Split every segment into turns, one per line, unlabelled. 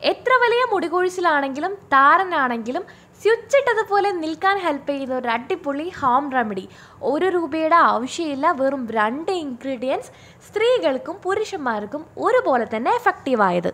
എത്ര വലിയ മുടികൊഴിച്ചിലാണെങ്കിലും താരനാണെങ്കിലും സ്വിച്ച് ഇട്ടതുപോലെ നിൽക്കാൻ ഹെൽപ്പ് ചെയ്യുന്ന ഒരു അടിപൊളി ഹോം റെമഡി ഒരു രൂപയുടെ ആവശ്യമില്ല വെറും രണ്ട് ഇൻഗ്രീഡിയൻസ് സ്ത്രീകൾക്കും പുരുഷന്മാർക്കും ഒരുപോലെ തന്നെ എഫക്റ്റീവായത്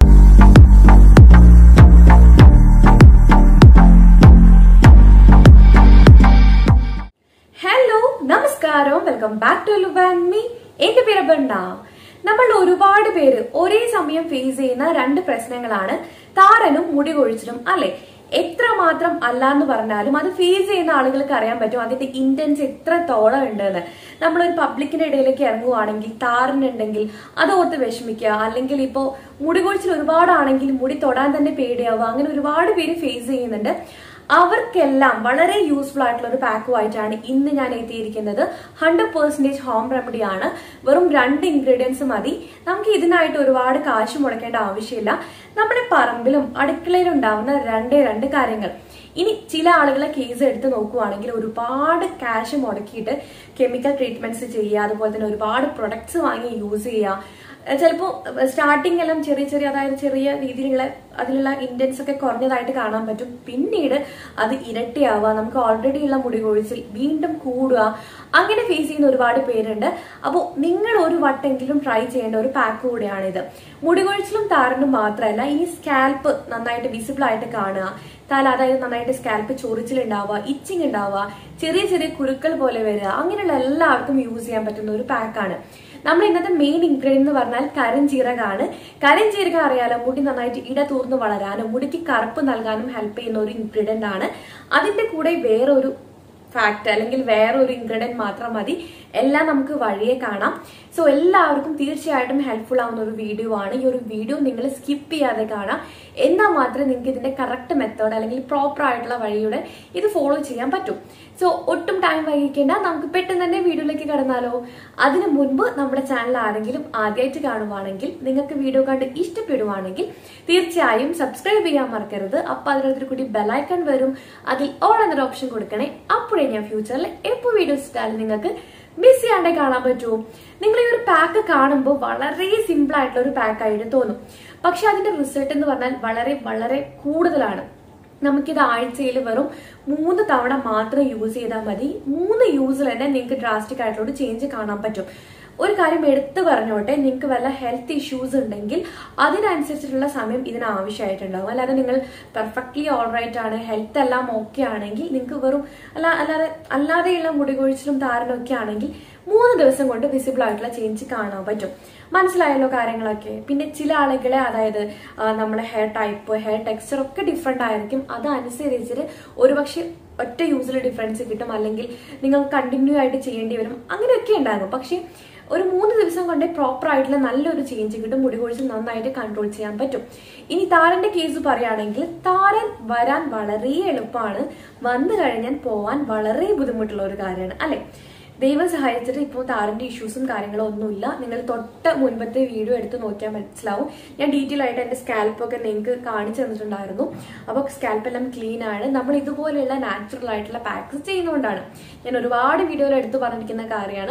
ഹലോ നമസ്കാരം വെൽക്കം ബാക്ക് ടു ലുബാൻമി എന്റെ പേര് ബണ്ണ നമ്മൾ ഒരുപാട് പേര് ഒരേ സമയം ഫേസ് ചെയ്യുന്ന രണ്ട് പ്രശ്നങ്ങളാണ് താരനും മുടി കൊഴിച്ചിലും അല്ലെ എത്ര മാത്രം അല്ല എന്ന് പറഞ്ഞാലും അത് ഫേസ് ചെയ്യുന്ന ആളുകൾക്ക് അറിയാൻ പറ്റും അതിന്റെ ഇന്റൻസ് എത്രത്തോളം ഉണ്ടെന്ന് നമ്മളൊരു പബ്ലിക്കിന്റെ ഇടയിലേക്ക് ഇറങ്ങുവാണെങ്കിൽ താരനുണ്ടെങ്കിൽ അത് ഓർത്ത് വിഷമിക്കുക അല്ലെങ്കിൽ ഇപ്പോ മുടി കൊഴിച്ചിൽ ഒരുപാടാണെങ്കിൽ മുടി തൊടാൻ തന്നെ പേടിയാവുക അങ്ങനെ ഒരുപാട് പേര് ഫേസ് ചെയ്യുന്നുണ്ട് അവർക്കെല്ലാം വളരെ യൂസ്ഫുൾ ആയിട്ടുള്ള ഒരു പാക്കുമായിട്ടാണ് ഇന്ന് ഞാൻ എത്തിയിരിക്കുന്നത് ഹൺഡ്രഡ് പെർസെന്റേജ് ഹോം റെമഡി ആണ് വെറും രണ്ട് ഇൻഗ്രീഡിയൻസ് മതി നമുക്ക് ഇതിനായിട്ട് ഒരുപാട് കാശ് മുടക്കേണ്ട ആവശ്യമില്ല നമ്മുടെ പറമ്പിലും അടുക്കളയിലും ഉണ്ടാവുന്ന രണ്ടേ രണ്ട് കാര്യങ്ങൾ ഇനി ചില ആളുകളെ കേസ് എടുത്ത് നോക്കുവാണെങ്കിൽ ഒരുപാട് ക്യാഷ് മുടക്കിയിട്ട് കെമിക്കൽ ട്രീറ്റ്മെന്റ്സ് ചെയ്യുക അതുപോലെ തന്നെ ഒരുപാട് പ്രൊഡക്ട്സ് വാങ്ങി യൂസ് ചെയ്യുക ചിലപ്പോൾ സ്റ്റാർട്ടിംഗ് എല്ലാം ചെറിയ ചെറിയ അതായത് ചെറിയ രീതിയിലുള്ള അതിലുള്ള ഇന്റൻസ് ഒക്കെ കുറഞ്ഞതായിട്ട് കാണാൻ പറ്റും പിന്നീട് അത് ഇരട്ടിയാവുക നമുക്ക് ഓൾറെഡി ഉള്ള മുടി കൊഴിച്ചിൽ വീണ്ടും കൂടുക അങ്ങനെ ഫേസ് ചെയ്യുന്ന ഒരുപാട് പേരുണ്ട് അപ്പോൾ നിങ്ങൾ ഒരു വട്ടെങ്കിലും ട്രൈ ചെയ്യേണ്ട ഒരു പാക്ക് കൂടിയാണിത് മുടി കൊഴിച്ചിലും താരനും മാത്രമല്ല ഈ സ്കാൽപ്പ് നന്നായിട്ട് വിസിബിൾ ആയിട്ട് കാണുക തല അതായത് നന്നായിട്ട് സ്കാൽപ്പ് ചൊറിച്ചിലുണ്ടാവുക ഇച്ചിങ് ഉണ്ടാവുക ചെറിയ ചെറിയ കുരുക്കൾ പോലെ വരിക അങ്ങനെയുള്ള എല്ലാവർക്കും യൂസ് ചെയ്യാൻ പറ്റുന്ന ഒരു പാക്കാണ് നമ്മൾ ഇന്നത്തെ മെയിൻ ഇൻഗ്രീഡിയൻ എന്ന് പറഞ്ഞാൽ കരിഞ്ചീരകമാണ് കരിഞ്ചീരകം അറിയാലോ മുടി നന്നായിട്ട് ഇടതൂർന്ന് വളരാനും മുടിക്ക് കറുപ്പ് നൽകാനും ഹെൽപ്പ് ചെയ്യുന്ന ഒരു ഇൻഗ്രീഡിയന്റ് ആണ് അതിന്റെ കൂടെ വേറൊരു ഫാക്ട് അല്ലെങ്കിൽ വേറെ ഒരു ഇൻഗ്രീഡിയൻറ്റ് മാത്രം മതി എല്ലാം നമുക്ക് വഴിയെ കാണാം സോ എല്ലാവർക്കും തീർച്ചയായിട്ടും ഹെൽപ്ഫുൾ ആവുന്ന ഒരു വീഡിയോ ആണ് ഈ ഒരു വീഡിയോ നിങ്ങൾ സ്കിപ്പ് ചെയ്യാതെ കാണാം എന്നാൽ മാത്രമേ നിങ്ങൾക്ക് ഇതിന്റെ കറക്റ്റ് മെത്തേഡ് അല്ലെങ്കിൽ പ്രോപ്പർ ആയിട്ടുള്ള വഴിയുടെ ഇത് ഫോളോ ചെയ്യാൻ പറ്റും സോ ഒട്ടും ടൈം വൈകിക്കേണ്ട നമുക്ക് പെട്ടെന്ന് തന്നെ വീഡിയോയിലേക്ക് കടന്നാലോ അതിനു മുൻപ് നമ്മുടെ ചാനൽ ആരെങ്കിലും ആദ്യമായിട്ട് കാണുവാണെങ്കിൽ നിങ്ങൾക്ക് വീഡിയോ കണ്ട് ഇഷ്ടപ്പെടുവാണെങ്കിൽ തീർച്ചയായും സബ്സ്ക്രൈബ് ചെയ്യാൻ മറക്കരുത് അപ്പൊ അതിനകത്തൊരു കൂടി ബെലൈക്കൺ വരും അതിൽ ഓൾ എന്നൊരു ഓപ്ഷൻ കൊടുക്കണേ അപ്പോഴേ ഞാൻ ഫ്യൂച്ചറിൽ എപ്പോൾ വീഡിയോസ് ഇട്ടാലും നിങ്ങൾക്ക് മിസ് ചെയ്യാണ്ടേ കാണാൻ പറ്റുമോ നിങ്ങൾ ഈ ഒരു പാക്ക് കാണുമ്പോൾ വളരെ സിമ്പിൾ ആയിട്ടുള്ള ഒരു പാക്ക് ആയിട്ട് തോന്നും പക്ഷെ അതിന്റെ റിസൾട്ട് എന്ന് പറഞ്ഞാൽ വളരെ വളരെ കൂടുതലാണ് നമുക്കിത് ആഴ്ചയിൽ വെറും മൂന്ന് തവണ മാത്രം യൂസ് ചെയ്താൽ മതി മൂന്ന് യൂസിൽ തന്നെ നിങ്ങൾക്ക് ഡ്രാസ്റ്റിക് ആയിട്ടുള്ള ഒരു ചേഞ്ച് കാണാൻ പറ്റും ഒരു കാര്യം എടുത്തു പറഞ്ഞോട്ടെ നിങ്ങൾക്ക് വല്ല ഹെൽത്ത് ഇഷ്യൂസ് ഉണ്ടെങ്കിൽ അതിനനുസരിച്ചിട്ടുള്ള സമയം ഇതിന് ആവശ്യമായിട്ടുണ്ടാവും അല്ലാതെ നിങ്ങൾ പെർഫെക്റ്റ്ലി ഓൾറൈറ്റ് ആണ് ഹെൽത്ത് എല്ലാം ഓക്കെ ആണെങ്കിൽ നിങ്ങൾക്ക് വെറും അല്ല അല്ലാതെ അല്ലാതെയുള്ള മുടി കൊഴിച്ചിലും താരനൊക്കെ ആണെങ്കിൽ മൂന്ന് ദിവസം കൊണ്ട് വിസിബിൾ ആയിട്ടുള്ള ചേഞ്ച് കാണാൻ പറ്റും മനസ്സിലായല്ലോ കാര്യങ്ങളൊക്കെ പിന്നെ ചില ആളുകളെ അതായത് നമ്മുടെ ഹെയർ ടൈപ്പ് ഹെയർ ടെക്സ്ചർ ഒക്കെ ഡിഫറെന്റ് ആയിരിക്കും അതനുസരിച്ചിട്ട് ഒരുപക്ഷെ ഒറ്റ യൂസിൽ ഡിഫറൻസ് കിട്ടും അല്ലെങ്കിൽ നിങ്ങൾ കണ്ടിന്യൂ ആയിട്ട് ചെയ്യേണ്ടി വരും അങ്ങനെയൊക്കെ ഉണ്ടാകും പക്ഷെ ഒരു മൂന്ന് ദിവസം കൊണ്ട് പ്രോപ്പർ ആയിട്ടുള്ള നല്ലൊരു ചേഞ്ച് കിട്ടും മുടി കൊഴിച്ചിൽ നന്നായിട്ട് കൺട്രോൾ ചെയ്യാൻ പറ്റും ഇനി താരന്റെ കേസ് പറയുകയാണെങ്കിൽ താരൻ വരാൻ വളരെ എളുപ്പമാണ് വന്നു കഴിഞ്ഞാൽ പോവാൻ വളരെ ബുദ്ധിമുട്ടുള്ള ഒരു കാര്യമാണ് അല്ലെ ദൈവം സഹായിച്ചിട്ട് ഇപ്പോൾ താരന്റെ ഇഷ്യൂസും കാര്യങ്ങളും ഒന്നുമില്ല നിങ്ങൾ തൊട്ട് മുൻപത്തെ വീഡിയോ എടുത്ത് നോക്കിയാൽ മനസ്സിലാവും ഞാൻ ഡീറ്റെയിൽ ആയിട്ട് എന്റെ സ്കാൽപ്പൊക്കെ നിങ്ങൾക്ക് കാണിച്ചു തന്നിട്ടുണ്ടായിരുന്നു അപ്പോൾ സ്കാൽപ്പ് എല്ലാം ക്ലീൻ ആണ് നമ്മൾ ഇതുപോലെയുള്ള നാച്ചുറൽ ആയിട്ടുള്ള പാക്സ് ചെയ്യുന്നതുകൊണ്ടാണ് ഞാൻ ഒരുപാട് വീഡിയോയിൽ എടുത്തു പറഞ്ഞിരിക്കുന്ന കാര്യമാണ്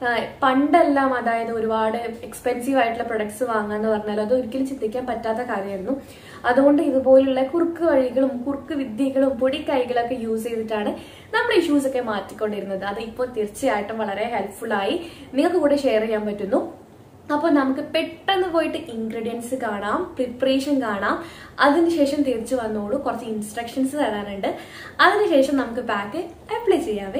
പണ്ടെല്ലാം അതായത് ഒരുപാട് എക്സ്പെൻസീവ് ആയിട്ടുള്ള പ്രൊഡക്ട്സ് വാങ്ങാന്ന് പറഞ്ഞാൽ അത് ഒരിക്കലും ചിന്തിക്കാൻ പറ്റാത്ത കാര്യമായിരുന്നു അതുകൊണ്ട് ഇതുപോലുള്ള കുറുക്ക് വഴികളും കുറുക്ക് വിദ്യകളും പൊടിക്കൈകളൊക്കെ യൂസ് ചെയ്തിട്ടാണ് നമ്മൾ ഇഷ്യൂസ് ഒക്കെ മാറ്റിക്കൊണ്ടിരുന്നത് അത് ഇപ്പോൾ തീർച്ചയായിട്ടും വളരെ ഹെൽപ്ഫുൾ ആയി നിങ്ങൾക്ക് കൂടെ ഷെയർ ചെയ്യാൻ പറ്റുന്നു അപ്പോൾ നമുക്ക് പെട്ടെന്ന് പോയിട്ട് ഇൻഗ്രീഡിയൻസ് കാണാം പ്രിപ്പറേഷൻ കാണാം അതിനുശേഷം തിരിച്ചു വന്നോളൂ കുറച്ച് ഇൻസ്ട്രക്ഷൻസ് തരാനുണ്ട് അതിനുശേഷം നമുക്ക് പാക്ക് അപ്ലൈ ചെയ്യാവേ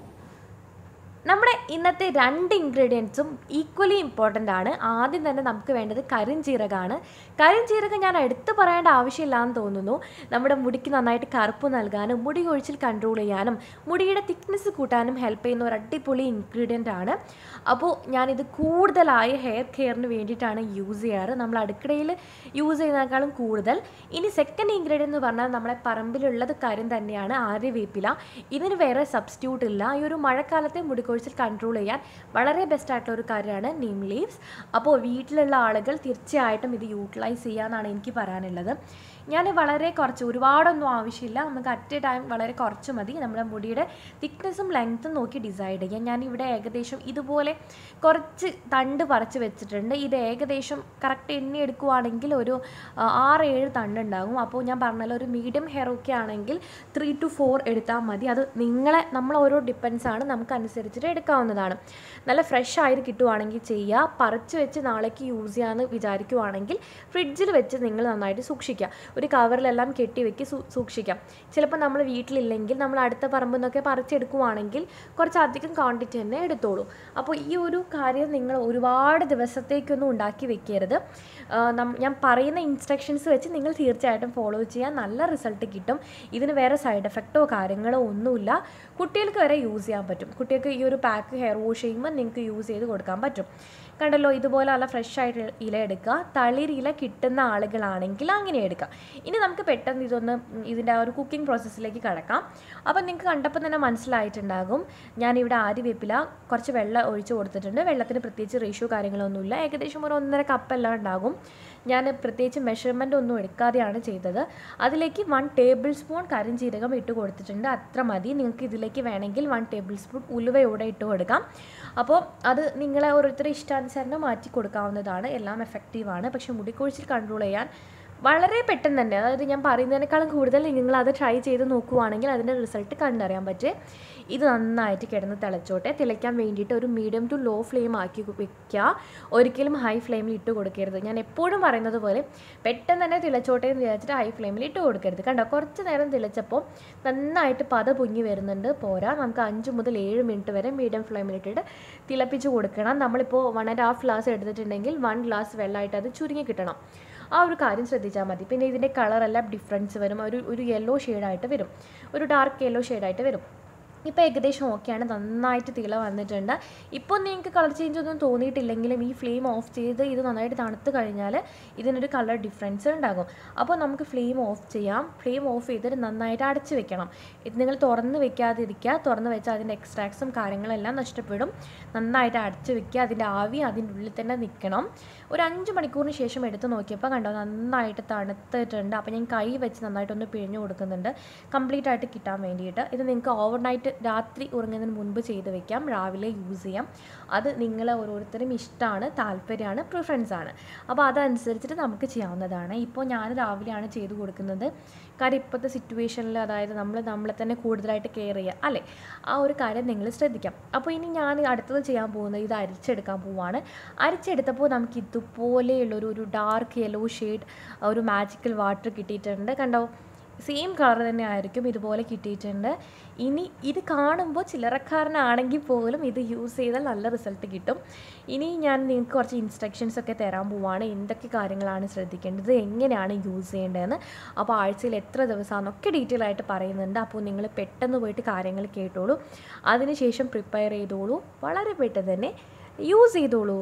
നമ്മുടെ ഇന്നത്തെ രണ്ട് ഇൻഗ്രീഡിയൻസും ഈക്വലി ഇമ്പോർട്ടൻ്റ് ആണ് ആദ്യം തന്നെ നമുക്ക് വേണ്ടത് കരിഞ്ചീരകമാണ് കരിഞ്ചീരകം ഞാൻ എടുത്തു പറയേണ്ട ആവശ്യമില്ലാന്ന് തോന്നുന്നു നമ്മുടെ മുടിക്ക് നന്നായിട്ട് കറുപ്പ് നൽകാനും മുടി കൊഴിച്ചിൽ കൺട്രോൾ ചെയ്യാനും മുടിയുടെ തിക്നെസ് കൂട്ടാനും ഹെൽപ്പ് ചെയ്യുന്ന ഒരു അടിപൊളി ഇൻഗ്രീഡിയൻ്റ് ആണ് അപ്പോൾ ഞാനിത് കൂടുതലായി ഹെയർ കെയറിന് വേണ്ടിയിട്ടാണ് യൂസ് ചെയ്യാറ് നമ്മൾ അടുക്കളയിൽ യൂസ് ചെയ്യുന്നതിനേക്കാളും കൂടുതൽ ഇനി സെക്കൻഡ് ഇൻഗ്രീഡിയൻ്റ് എന്ന് പറഞ്ഞാൽ നമ്മളെ പറമ്പിലുള്ളത് കാര്യം തന്നെയാണ് ആര്യവേപ്പില ഇതിന് വേറെ സബ്സ്റ്റിറ്റ്യൂട്ട് ഇല്ല ഈ ഒരു മഴക്കാലത്തെ മുടി
കൊഴിച്ചിൽ കൺട്രോൾ ചെയ്യാൻ വളരെ ബെസ്റ്റ് ആയിട്ടുള്ള ഒരു കാര്യമാണ് നീം ലീവ്സ് അപ്പോൾ വീട്ടിലുള്ള ആളുകൾ തീർച്ചയായിട്ടും ഇത് യൂട്ടിലൈസ് ചെയ്യാമെന്നാണ് എനിക്ക് പറയാനുള്ളത് ഞാൻ വളരെ കുറച്ച് ഒരുപാടൊന്നും ആവശ്യമില്ല നമുക്ക് അറ്റ് എ ടൈം വളരെ കുറച്ച് മതി നമ്മുടെ മുടിയുടെ തിക്നെസ്സും ലെങ്ത്തും നോക്കി ഡിസൈഡ് ചെയ്യാം ഞാൻ ഇവിടെ ഏകദേശം ഇതുപോലെ കുറച്ച് തണ്ട് പറിച്ച് വെച്ചിട്ടുണ്ട് ഇത് ഏകദേശം കറക്റ്റ് എണ്ണി എടുക്കുവാണെങ്കിൽ ഒരു ആ, ആറ് ഏഴ് തണ്ട് ഉണ്ടാകും അപ്പോൾ ഞാൻ പറഞ്ഞല്ലോ ഒരു മീഡിയം ഹെയർ ഒക്കെ ആണെങ്കിൽ ത്രീ ടു ഫോർ എടുത്താൽ മതി അത് നിങ്ങളെ നമ്മൾ ഓരോ ഡിപ്പെൻസ് ആണ് നമുക്ക് അനുസരിച്ചിട്ട് എടുക്കാവുന്നതാണ് നല്ല ഫ്രഷ് ആയിട്ട് കിട്ടുവാണെങ്കിൽ ചെയ്യുക പറിച്ച് വെച്ച് നാളേക്ക് യൂസ് ചെയ്യാമെന്ന് വിചാരിക്കുവാണെങ്കിൽ ഫ്രിഡ്ജിൽ വെച്ച് നിങ്ങൾ നന്നായിട്ട് സൂക്ഷിക്കുക ഒരു കവറിലെല്ലാം കെട്ടി വെക്കി സൂ സൂക്ഷിക്കാം ചിലപ്പോൾ നമ്മൾ വീട്ടിലില്ലെങ്കിൽ നമ്മൾ അടുത്ത പറമ്പിൽ നിന്നൊക്കെ പറിച്ചെടുക്കുവാണെങ്കിൽ കുറച്ചധികം ക്വാണ്ടിറ്റി തന്നെ എടുത്തോളൂ അപ്പോൾ ഈ ഒരു കാര്യം നിങ്ങൾ ഒരുപാട് ദിവസത്തേക്കൊന്നും ഉണ്ടാക്കി വെക്കരുത് ആ, നം- ഞാൻ പറയുന്ന ഇൻസ്ട്രക്ഷൻസ് വെച്ച് നിങ്ങൾ തീർച്ചയായിട്ടും ഫോളോ ചെയ്യാൻ നല്ല റിസൾട്ട് കിട്ടും ഇതിന് വേറെ സൈഡ് എഫക്റ്റോ കാര്യങ്ങളോ ഒന്നുമില്ല കുട്ടികൾക്ക് വരെ യൂസ് ചെയ്യാൻ പറ്റും കുട്ടികൾക്ക് ഈ ഒരു പാക്ക് ഹെയർ വാഷ് ചെയ്യുമ്പോൾ നിങ്ങൾക്ക് യൂസ് ചെയ്ത് കൊടുക്കാൻ പറ്റും കണ്ടല്ലോ ഇതുപോലെ നല്ല ഫ്രഷ് ആയിട്ട് ഇല എടുക്കുക തളിരില കിട്ടുന്ന ആളുകളാണെങ്കിൽ അങ്ങനെ എടുക്കുക ഇനി നമുക്ക് പെട്ടെന്ന് ഇതൊന്ന് ഉം, ഇതിൻ്റെ ആ ഒരു കുക്കിംഗ് പ്രോസസ്സിലേക്ക് കടക്കാം അപ്പം നിങ്ങൾക്ക് കണ്ടപ്പോൾ തന്നെ മനസ്സിലായിട്ടുണ്ടാകും ഞാനിവിടെ ആര്യവേപ്പില കുറച്ച് വെള്ളം ഒഴിച്ച് കൊടുത്തിട്ടുണ്ട് വെള്ളത്തിന് പ്രത്യേകിച്ച് റേഷ്യോ കാര്യങ്ങളൊന്നുമില്ല ഏകദേശം ഒരു ഒന്നര കപ്പെല്ലാം ഉണ്ടാകും ഞാൻ പ്രത്യേകിച്ച് മെഷർമെൻ്റ് ഒന്നും എടുക്കാതെയാണ് ചെയ്തത് അതിലേക്ക് വൺ ടേബിൾ സ്പൂൺ കരിഞ്ചീരകം ഇട്ട് കൊടുത്തിട്ടുണ്ട് അത്ര മതി നിങ്ങൾക്ക് ഇതിലേക്ക് വേണമെങ്കിൽ വൺ ടേബിൾ സ്പൂൺ ഉലുവയോടെ ഇട്ട് കൊടുക്കാം അപ്പോൾ അത് നിങ്ങളെ ഓരോരുത്തരുടെ ഇഷ്ടാനുസരണം മാറ്റി കൊടുക്കാവുന്നതാണ് എല്ലാം എഫക്റ്റീവാണ് പക്ഷേ മുടിക്കൊഴിച്ചിൽ കൺട്രോൾ ചെയ്യാൻ വളരെ പെട്ടെന്ന് തന്നെ അതായത് ഞാൻ പറയുന്നതിനേക്കാളും കൂടുതൽ നിങ്ങൾ അത് ട്രൈ ചെയ്ത് നോക്കുവാണെങ്കിൽ അതിൻ്റെ റിസൾട്ട് കണ്ടറിയാൻ പറ്റും ഇത് നന്നായിട്ട് കിടന്ന് തിളച്ചോട്ടെ തിളയ്ക്കാൻ വേണ്ടിയിട്ട് ഒരു മീഡിയം ടു ലോ ഫ്ലെയിം ആക്കി വെക്കുക ഒരിക്കലും ഹൈ ഫ്ലെയിമിൽ ഇട്ട് കൊടുക്കരുത് ഞാൻ എപ്പോഴും പറയുന്നത് പോലെ പെട്ടെന്ന് തന്നെ തിളച്ചോട്ടെ എന്ന് വിചാരിച്ചിട്ട് ഹൈ ഫ്ലെയിമിൽ ഇട്ട് കൊടുക്കരുത് കണ്ടോ കുറച്ച് നേരം തിളച്ചപ്പോൾ നന്നായിട്ട് പത പൊങ്ങി വരുന്നുണ്ട് പോരാ നമുക്ക് അഞ്ച് മുതൽ ഏഴ് മിനിറ്റ് വരെ മീഡിയം ഫ്ലെയിമിൽ ഇട്ടിട്ട് തിളപ്പിച്ച് കൊടുക്കണം നമ്മളിപ്പോൾ വൺ ആൻഡ് ഹാഫ് ഗ്ലാസ് എടുത്തിട്ടുണ്ടെങ്കിൽ വൺ ഗ്ലാസ് വെള്ളമായിട്ട് അത് ചുരുങ്ങി കിട്ടണം ആ ഒരു കാര്യം ശ്രദ്ധിച്ചാൽ മതി പിന്നെ ഇതിൻ്റെ കളറെല്ലാം ഡിഫറൻസ് വരും ഒരു ഒരു യെല്ലോ ഷെയ്ഡായിട്ട് വരും ഒരു ഡാർക്ക് യെല്ലോ ഷെയ്ഡായിട്ട് വരും ഇപ്പോൾ ഏകദേശം ഓക്കെയാണ് നന്നായിട്ട് തിള വന്നിട്ടുണ്ട് ഇപ്പോൾ നിങ്ങൾക്ക് കളർ ചേഞ്ച് ഒന്നും തോന്നിയിട്ടില്ലെങ്കിലും ഈ ഫ്ലെയിം ഓഫ് ചെയ്ത് ഇത് നന്നായിട്ട് തണുത്ത് കഴിഞ്ഞാൽ ഇതിനൊരു കളർ ഡിഫറൻസ് ഉണ്ടാകും അപ്പോൾ നമുക്ക് ഫ്ലെയിം ഓഫ് ചെയ്യാം ഫ്ലെയിം ഓഫ് ചെയ്തിട്ട് നന്നായിട്ട് അടച്ച് വെക്കണം ഇത് നിങ്ങൾ തുറന്ന് വെക്കാതിരിക്കുക തുറന്ന് വെച്ചാൽ അതിൻ്റെ എക്സ്ട്രാക്ട്സും കാര്യങ്ങളെല്ലാം നഷ്ടപ്പെടും നന്നായിട്ട് അടച്ച് വെക്കുക അതിൻ്റെ ആവി അതിൻ്റെ ഉള്ളിൽ തന്നെ നിൽക്കണം ഒരു അഞ്ച് മണിക്കൂറിന് ശേഷം എടുത്ത് നോക്കിയപ്പോൾ കണ്ടോ നന്നായിട്ട് തണുത്തിട്ടുണ്ട് അപ്പോൾ ഞാൻ കൈ വെച്ച് നന്നായിട്ടൊന്ന് പിഴിഞ്ഞു കൊടുക്കുന്നുണ്ട് കംപ്ലീറ്റ് ആയിട്ട് കിട്ടാൻ വേണ്ടിയിട്ട് ഇത് നിങ്ങൾക്ക് ഓവർനൈറ്റ് രാത്രി ഉറങ്ങുന്നതിന് മുൻപ് ചെയ്ത് വെക്കാം രാവിലെ യൂസ് ചെയ്യാം അത് നിങ്ങളെ ഓരോരുത്തരും ഇഷ്ടമാണ് താല്പര്യമാണ് പ്രിഫറൻസ് ആണ് അപ്പോൾ അതനുസരിച്ചിട്ട് നമുക്ക് ചെയ്യാവുന്നതാണ് ഇപ്പോൾ ഞാൻ രാവിലെയാണ് ചെയ്ത് കൊടുക്കുന്നത് കാര്യം ഇപ്പോഴത്തെ സിറ്റുവേഷനിൽ അതായത് നമ്മൾ നമ്മളെ തന്നെ കൂടുതലായിട്ട് കെയർ ചെയ്യുക അല്ലേ ആ ഒരു കാര്യം നിങ്ങൾ ശ്രദ്ധിക്കാം അപ്പോൾ ഇനി ഞാൻ അടുത്തത് ചെയ്യാൻ പോകുന്നത് ഇത് അരിച്ചെടുക്കാൻ പോവാണ് അരിച്ചെടുത്തപ്പോൾ നമുക്ക് ഇതുപോലെയുള്ളൊരു ഒരു ഡാർക്ക് യെല്ലോ ഷെയ്ഡ് ഒരു മാജിക്കൽ വാട്ടർ കിട്ടിയിട്ടുണ്ട് കണ്ടോ സെയിം കളർ തന്നെ ആയിരിക്കും ഇതുപോലെ കിട്ടിയിട്ടുണ്ട് ഇനി ഇത് കാണുമ്പോൾ ചില്ലറക്കാരനാണെങ്കിൽ പോലും ഇത് യൂസ് ചെയ്താൽ നല്ല റിസൾട്ട് കിട്ടും ഇനി ഞാൻ നിങ്ങൾക്ക് കുറച്ച് ഇൻസ്ട്രക്ഷൻസ് ഒക്കെ തരാൻ പോവാണ് എന്തൊക്കെ കാര്യങ്ങളാണ് ശ്രദ്ധിക്കേണ്ടത് എങ്ങനെയാണ് യൂസ് ചെയ്യേണ്ടതെന്ന് അപ്പോൾ ആഴ്ചയിൽ എത്ര ദിവസമാണെന്നൊക്കെ ഡീറ്റെയിൽ ആയിട്ട് പറയുന്നുണ്ട് അപ്പോൾ നിങ്ങൾ പെട്ടെന്ന് പോയിട്ട് കാര്യങ്ങൾ കേട്ടോളൂ അതിനുശേഷം പ്രിപ്പയർ ചെയ്തോളൂ വളരെ പെട്ടെന്ന് തന്നെ യൂസ് ചെയ്തോളൂ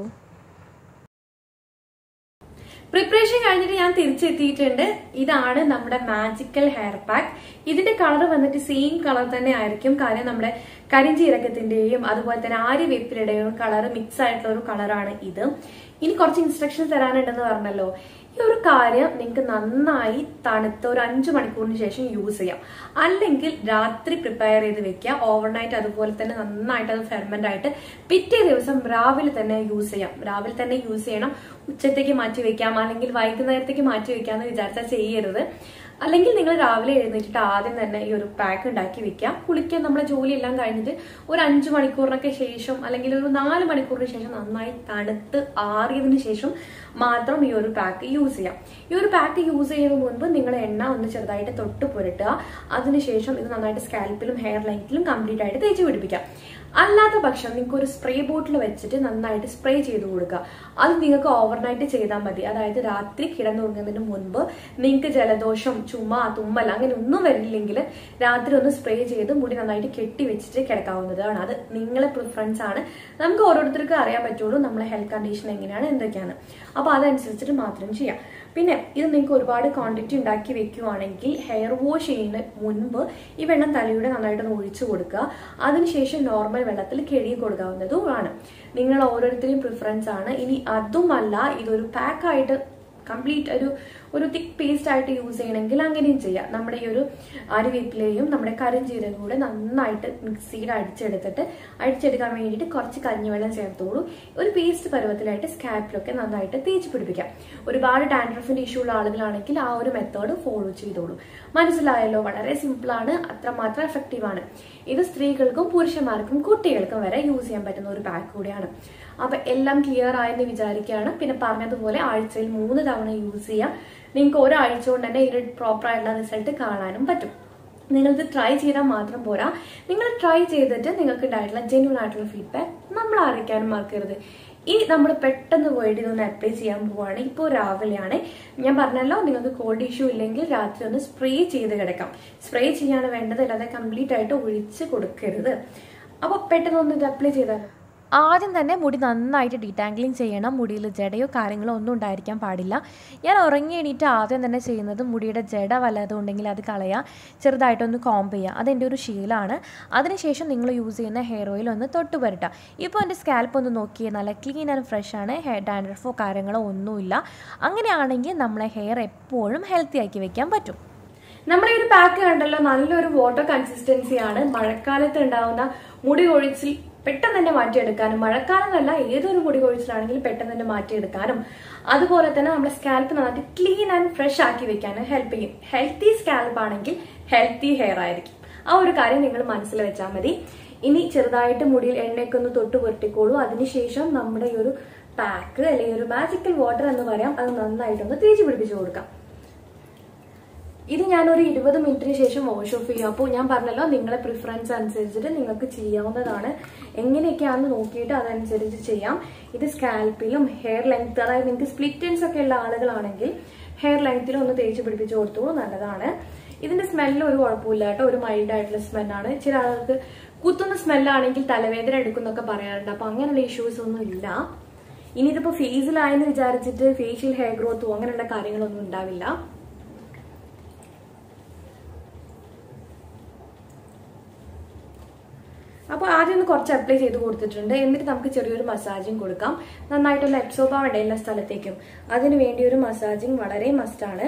പ്രിപ്പറേഷൻ കഴിഞ്ഞിട്ട് ഞാൻ തിരിച്ചെത്തിയിട്ടുണ്ട് ഇതാണ് നമ്മുടെ മാജിക്കൽ ഹെയർ പാക്ക് ഇതിന്റെ കളർ വന്നിട്ട് സെയിം കളർ തന്നെ ആയിരിക്കും കാര്യം നമ്മുടെ കരിഞ്ചീരകത്തിന്റെയും അതുപോലെ തന്നെ ആര്യവേപ്പിലുടെയും കളർ മിക്സ് ആയിട്ടുള്ള ഒരു കളറാണ് ഇത് ഇനി കുറച്ച് ഇൻസ്ട്രക്ഷൻ തരാനുണ്ടെന്ന് പറഞ്ഞല്ലോ ഈ ഒരു കാര്യം നിങ്ങൾക്ക് നന്നായി തണുത്ത ഒരു അഞ്ചു മണിക്കൂറിന് ശേഷം യൂസ് ചെയ്യാം അല്ലെങ്കിൽ രാത്രി പ്രിപ്പയർ ചെയ്ത് വെക്കുക ഓവർനൈറ്റ് അതുപോലെ തന്നെ നന്നായിട്ട് അത് ഫെർമെന്റ് ആയിട്ട് പിറ്റേ ദിവസം രാവിലെ തന്നെ യൂസ് ചെയ്യാം രാവിലെ തന്നെ യൂസ് ചെയ്യണം ഉച്ചത്തേക്ക് മാറ്റി വെക്കാം അല്ലെങ്കിൽ വൈകുന്നേരത്തേക്ക് മാറ്റി വെക്കാന്ന് വിചാരിച്ചാൽ ചെയ്യരുത് അല്ലെങ്കിൽ നിങ്ങൾ രാവിലെ എഴുന്നേറ്റിട്ട് ആദ്യം തന്നെ ഈ ഒരു പാക്ക് ഉണ്ടാക്കി വെക്കാം കുളിക്കാൻ നമ്മളെ ജോലിയെല്ലാം കഴിഞ്ഞിട്ട് ഒരു അഞ്ചു മണിക്കൂറിനൊക്കെ ശേഷം അല്ലെങ്കിൽ ഒരു നാല് മണിക്കൂറിന് ശേഷം നന്നായി തണുത്ത് ആറിയതിനു ശേഷം മാത്രം ഈ ഒരു പാക്ക് യൂസ് ചെയ്യാം ഈ ഒരു പാക്ക് യൂസ് ചെയ്യുന്നതിന് മുൻപ് നിങ്ങൾ എണ്ണ ഒന്ന് ചെറുതായിട്ട് തൊട്ട് പുരട്ടുക അതിനുശേഷം ഇത് നന്നായിട്ട് സ്കാൽപ്പിലും ഹെയർ ലൈറ്റിലും കംപ്ലീറ്റ് ആയിട്ട് തേച്ച് പിടിപ്പിക്കാം അല്ലാത്ത പക്ഷം നിങ്ങൾക്ക് ഒരു സ്പ്രേ ബോട്ടിൽ വെച്ചിട്ട് നന്നായിട്ട് സ്പ്രേ ചെയ്ത് കൊടുക്കുക അത് നിങ്ങൾക്ക് ഓവർനൈറ്റ് ചെയ്താൽ മതി അതായത് രാത്രി കിടന്നുറങ്ങുന്നതിന് മുൻപ് നിങ്ങൾക്ക് ജലദോഷം ചുമ തുമ്മൽ അങ്ങനെ ഒന്നും വരില്ലെങ്കിൽ രാത്രി ഒന്ന് സ്പ്രേ ചെയ്ത് മുടി നന്നായിട്ട് കെട്ടി വെച്ചിട്ട് കിടക്കാവുന്നതാണ് അത് നിങ്ങളെ പ്രിഫറൻസ് ആണ് നമുക്ക് ഓരോരുത്തർക്കും അറിയാൻ പറ്റുള്ളൂ നമ്മളെ ഹെൽത്ത് കണ്ടീഷൻ എങ്ങനെയാണ് എന്തൊക്കെയാണ് അപ്പൊ അതനുസരിച്ചിട്ട് മാത്രം ചെയ്യാം പിന്നെ ഇത് നിങ്ങൾക്ക് ഒരുപാട് ക്വാണ്ടിറ്റി ഉണ്ടാക്കി വെക്കുവാണെങ്കിൽ ഹെയർ വാഷ് ചെയ്യുന്ന മുൻപ് ഈ വെള്ളം തലയുടെ നന്നായിട്ട് ഒന്ന് ഒഴിച്ചു കൊടുക്കുക അതിനുശേഷം നോർമൽ വെള്ളത്തിൽ കഴുകി കൊടുക്കാവുന്നതുമാണ് നിങ്ങൾ ഓരോരുത്തരെയും പ്രിഫറൻസ് ആണ് ഇനി അതുമല്ല ഇതൊരു പാക്കായിട്ട് കംപ്ലീറ്റ് ഒരു ഒരു തിക്ക് പേസ്റ്റ് ആയിട്ട് യൂസ് ചെയ്യണമെങ്കിൽ അങ്ങനെയും ചെയ്യാം നമ്മുടെ ഈ ഒരു അരിവേപ്പിലയും നമ്മുടെ കരിഞ്ചീരകം കൂടെ നന്നായിട്ട് മിക്സിയിൽ അടിച്ചെടുത്തിട്ട് അടിച്ചെടുക്കാൻ വേണ്ടിയിട്ട് കുറച്ച് കഞ്ഞിവെള്ളം ചേർത്തോളൂ ഒരു പേസ്റ്റ് പരുവത്തിലായിട്ട് സ്കാപ്പിലൊക്കെ നന്നായിട്ട് തേച്ച് പിടിപ്പിക്കാം ഒരുപാട് ഡാൻഡ്രഫിന്റെ ഇഷ്യൂ ഉള്ള ആളുകളാണെങ്കിൽ ആ ഒരു മെത്തേഡ് ഫോളോ ചെയ്തോളൂ മനസ്സിലായല്ലോ വളരെ സിമ്പിളാണ് അത്രമാത്രം എഫക്റ്റീവ് ആണ് ഇത് സ്ത്രീകൾക്കും പുരുഷന്മാർക്കും കുട്ടികൾക്കും വരെ യൂസ് ചെയ്യാൻ പറ്റുന്ന ഒരു പാക്ക് കൂടിയാണ് അപ്പൊ എല്ലാം ക്ലിയർ ആയെന്ന് വിചാരിക്കുകയാണ് പിന്നെ പറഞ്ഞതുപോലെ ആഴ്ചയിൽ മൂന്ന് തവണ യൂസ് ചെയ്യാം നിങ്ങൾക്ക് ഒരാഴ്ച കൊണ്ട് തന്നെ ഇതിന് പ്രോപ്പർ ആയിട്ടുള്ള റിസൾട്ട് കാണാനും പറ്റും നിങ്ങളിത് ട്രൈ ചെയ്താൽ മാത്രം പോരാ നിങ്ങൾ ട്രൈ ചെയ്തിട്ട് നിങ്ങൾക്ക് ഉണ്ടായിട്ടുള്ള ജെന്യൂൻ ആയിട്ടുള്ള ഫീഡ്ബാക്ക് നമ്മൾ അറിയിക്കാനും മറക്കരുത് ഈ നമ്മൾ പെട്ടെന്ന് പോയിട്ട് ഇതൊന്ന് അപ്ലൈ ചെയ്യാൻ പോവാണ് ഇപ്പോൾ രാവിലെയാണ് ഞാൻ പറഞ്ഞല്ലോ നിങ്ങൾക്ക് കോൾഡ് ഇഷ്യൂ ഇല്ലെങ്കിൽ രാത്രി ഒന്ന് സ്പ്രേ ചെയ്ത് കിടക്കാം സ്പ്രേ ചെയ്യാണ് വേണ്ടത് അല്ലാതെ കംപ്ലീറ്റ് ആയിട്ട് ഒഴിച്ച് കൊടുക്കരുത് അപ്പോൾ പെട്ടെന്ന് ഒന്ന് ഇത് അപ്ലൈ ചെയ്താലോ
ആദ്യം തന്നെ മുടി നന്നായിട്ട് ഡീറ്റാങ്കിളിങ് ചെയ്യണം മുടിയിൽ ജടയോ കാര്യങ്ങളോ ഒന്നും ഉണ്ടായിരിക്കാൻ പാടില്ല ഞാൻ ഉറങ്ങി എണീറ്റ് ആദ്യം തന്നെ ചെയ്യുന്നത് മുടിയുടെ ജട വല്ലതും ഉണ്ടെങ്കിൽ അത് കളയുക ചെറുതായിട്ടൊന്ന് കോംബ് ചെയ്യുക അതെൻ്റെ ഒരു ശീലമാണ് അതിനുശേഷം നിങ്ങൾ യൂസ് ചെയ്യുന്ന ഹെയർ ഓയിൽ ഒന്ന് തൊട്ട് പുരട്ടുക ഇപ്പോൾ എൻ്റെ സ്കാൽപ്പ് ഒന്ന് നോക്കിയേ നല്ല ക്ലീൻ ആൻഡ് ഫ്രഷ് ആണ് ഹെയർ ഡാൻഡ്രഫോ കാര്യങ്ങളോ ഒന്നുമില്ല അങ്ങനെയാണെങ്കിൽ നമ്മളെ ഹെയർ എപ്പോഴും ഹെൽത്തി ആക്കി വെക്കാൻ പറ്റും
നമ്മുടെ ഈ ഒരു പാക്ക് കണ്ടല്ലോ നല്ലൊരു വാട്ടർ കൺസിസ്റ്റൻസി ആണ് മഴക്കാലത്ത് ഉണ്ടാവുന്ന മുടി കൊഴിച്ചിൽ പെട്ടെന്ന് തന്നെ മാറ്റിയെടുക്കാനും മഴക്കാലത്തല്ല ഏതൊരു മുടി കൊഴിച്ചിലാണെങ്കിലും പെട്ടെന്ന് തന്നെ മാറ്റിയെടുക്കാനും അതുപോലെ തന്നെ നമ്മുടെ സ്കാൽപ്പ് നന്നായിട്ട് ക്ലീൻ ആൻഡ് ഫ്രഷ് ആക്കി വെക്കാനും ഹെൽപ്പ് ചെയ്യും ഹെൽത്തി സ്കാൽപ്പ് ആണെങ്കിൽ ഹെൽത്തി ഹെയർ ആയിരിക്കും ആ ഒരു കാര്യം നിങ്ങൾ മനസ്സിൽ വെച്ചാൽ മതി ഇനി ചെറുതായിട്ട് മുടിയിൽ എണ്ണയൊക്കെ ഒന്ന് തൊട്ട് പുരട്ടിക്കോളൂ അതിനുശേഷം നമ്മുടെ ഈ ഒരു പാക്ക് അല്ലെങ്കിൽ ഒരു മാജിക്കൽ വാട്ടർ എന്ന് പറയാം അത് നന്നായിട്ടൊന്ന് തേച്ച് പിടിപ്പിച്ചു കൊടുക്കാം ഇത് ഞാനൊരു ഇരുപത് മിനിറ്റിന് ശേഷം വാഷ് ഓഫ് ചെയ്യും അപ്പോൾ ഞാൻ പറഞ്ഞല്ലോ നിങ്ങളെ പ്രിഫറൻസ് അനുസരിച്ചിട്ട് നിങ്ങൾക്ക് ചെയ്യാവുന്നതാണ് എങ്ങനെയൊക്കെയാണെന്ന് നോക്കിയിട്ട് അതനുസരിച്ച് ചെയ്യാം ഇത് സ്കാൽപ്പിലും ഹെയർ ലെങ്ത് അതായത് നിങ്ങൾക്ക് സ്പ്ലിറ്റൻസ് ഒക്കെ ഉള്ള ആളുകളാണെങ്കിൽ ഹെയർ ലെങ്ത്തിലും ഒന്ന് തേച്ച് പിടിപ്പിച്ച് കൊടുത്തോളൂ നല്ലതാണ് ഇതിന്റെ സ്മെല്ല് ഒരു കുഴപ്പമില്ല കേട്ടോ ഒരു മൈൽഡ് ആയിട്ടുള്ള സ്മെല്ലാണ് ചില ആൾക്ക് കുത്തുന്ന സ്മെല്ലാണെങ്കിൽ തലവേദന എടുക്കുന്നൊക്കെ പറയാറുണ്ട് അപ്പൊ അങ്ങനെയുള്ള ഇഷ്യൂസ് ഒന്നും ഇല്ല ഇനി ഇതിപ്പോ ഫേസിലായെന്ന് വിചാരിച്ചിട്ട് ഫേഷ്യൽ ഹെയർ ഗ്രോത്തോ അങ്ങനെയുള്ള കാര്യങ്ങളൊന്നും ഉണ്ടാവില്ല അപ്പോൾ ആദ്യം ഒന്ന് കുറച്ച് അപ്ലൈ ചെയ്ത് കൊടുത്തിട്ടുണ്ട് എന്നിട്ട് നമുക്ക് ചെറിയൊരു മസാജിങ് കൊടുക്കാം നന്നായിട്ടൊന്ന് അബ്സോർബ് ആവേണ്ട എല്ലാ സ്ഥലത്തേക്കും അതിന് വേണ്ടി ഒരു മസാജിങ് വളരെ മസ്റ്റാണ്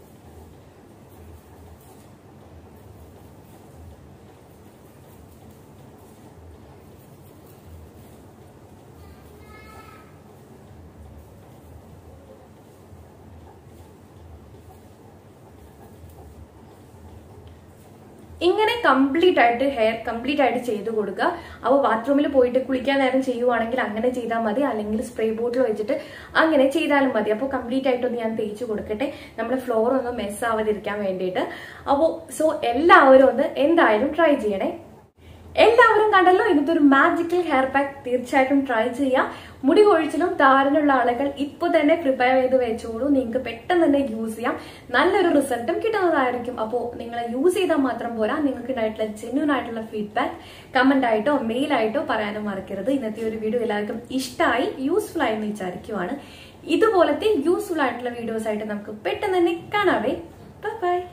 ഇങ്ങനെ കംപ്ലീറ്റ് ആയിട്ട് ഹെയർ കംപ്ലീറ്റ് ആയിട്ട് ചെയ്ത് കൊടുക്കുക അപ്പോൾ ബാത്റൂമിൽ പോയിട്ട് കുളിക്കാൻ നേരം ചെയ്യുവാണെങ്കിൽ അങ്ങനെ ചെയ്താൽ മതി അല്ലെങ്കിൽ സ്പ്രേ ബോട്ടിൽ വെച്ചിട്ട് അങ്ങനെ ചെയ്താലും മതി അപ്പോൾ കംപ്ലീറ്റ് ആയിട്ടൊന്ന് ഞാൻ തേച്ച് കൊടുക്കട്ടെ നമ്മുടെ ഫ്ലോർ ഒന്ന് മെസ് ആവാതിരിക്കാൻ വേണ്ടിയിട്ട് അപ്പോൾ സോ എല്ലാവരും ഒന്ന് എന്തായാലും ട്രൈ ചെയ്യണേ എല്ലാവരും കണ്ടല്ലോ ഇന്നത്തെ ഒരു മാജിക്കൽ ഹെയർ പാക്ക് തീർച്ചയായിട്ടും ട്രൈ ചെയ്യാം മുടി കൊഴിച്ചിലും താരനുള്ള ആളുകൾ ഇപ്പൊ തന്നെ പ്രിപ്പയർ ചെയ്ത് വെച്ചോളൂ നിങ്ങൾക്ക് പെട്ടെന്ന് തന്നെ യൂസ് ചെയ്യാം നല്ലൊരു റിസൾട്ടും കിട്ടുന്നതായിരിക്കും അപ്പോൾ നിങ്ങൾ യൂസ് ചെയ്താൽ മാത്രം പോരാ നിങ്ങൾക്ക് ഉണ്ടായിട്ടുള്ള ജെന്യൂൻ ആയിട്ടുള്ള ഫീഡ്ബാക്ക് കമന്റ് ആയിട്ടോ മെയിൽ ആയിട്ടോ പറയാനും മറക്കരുത് ഇന്നത്തെ ഒരു വീഡിയോ എല്ലാവർക്കും ഇഷ്ടമായി യൂസ്ഫുൾ ആയി എന്ന് വിചാരിക്കുവാണ് ഇതുപോലത്തെ യൂസ്ഫുൾ ആയിട്ടുള്ള വീഡിയോസ് ആയിട്ട് നമുക്ക് പെട്ടെന്ന് തന്നെ കാണാവേ ബൈ